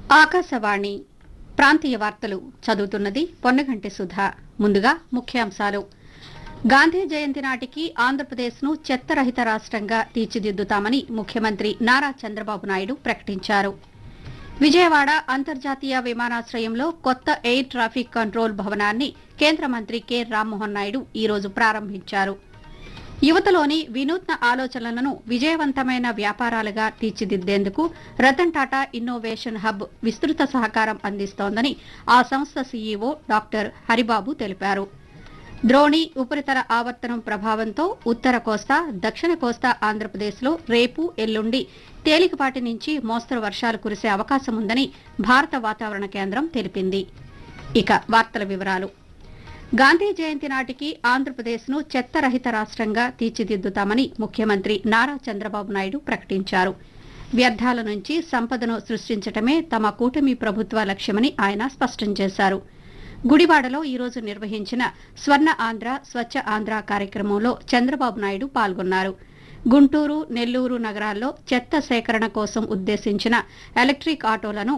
ఆకాశవాణి ప్రాంతీయ వార్తలు చదువుతున్నది పొన్నగంటి సుధా ముందుగా ముఖ్యాంశాలు గాంధీ జయంతి నాటికి ఆంధ్రప్రదేశ్ను చెత్తరహిత రాష్ట్రంగా తీర్చిదిద్దుతామని ముఖ్యమంత్రి నారా చంద్రబాబు నాయుడు ప్రకటించారు విజయవాడ అంతర్జాతీయ విమానాశ్రయంలో కొత్త ఎయిర్ ట్రాఫిక్ కంట్రోల్ భవనాన్ని కేంద్ర మంత్రి కె రామ్మోహన్ నాయుడు ఈ రోజు ప్రారంభించారు యువతలోని వినూత్న ఆలోచనలను విజయవంతమైన వ్యాపారాలుగా తీర్చిదిద్దేందుకు రతన్ టాటా ఇన్నోవేషన్ హబ్ విస్తృత సహకారం అందిస్తోందని ఆ సంస్థ సీఈఓ డాక్టర్ హరిబాబు తెలిపారు ద్రోణి ఉపరితల ఆవర్తనం ప్రభావంతో ఉత్తర కోస్తా దక్షిణ కోస్తా ఆంధ్రప్రదేశ్లో రేపు ఎల్లుండి తేలికపాటి నుంచి మోస్తరు వర్షాలు కురిసే అవకాశం ఉందని భారత వాతావరణ కేంద్రం తెలిపింది ఇక వార్తల వివరాలు గాంధీ జయంతి నాటికి ఆంధ్రప్రదేశ్ను చెత్తరహిత రాష్ట్రంగా తీర్చిదిద్దుతామని ముఖ్యమంత్రి నారా చంద్రబాబు నాయుడు ప్రకటించారు వ్యర్థాల నుంచి సంపదను సృష్టించటమే తమ కూటమి ప్రభుత్వ లక్ష్యమని ఆయన స్పష్టం చేశారు గుడివాడలో ఈ రోజు నిర్వహించిన స్వర్ణ ఆంధ్ర స్వచ్ఛ ఆంధ్ర కార్యక్రమంలో చంద్రబాబు నాయుడు పాల్గొన్నారు గుంటూరు నెల్లూరు నగరాల్లో చెత్త సేకరణ కోసం ఉద్దేశించిన ఎలక్ట్రిక్ ఆటోలను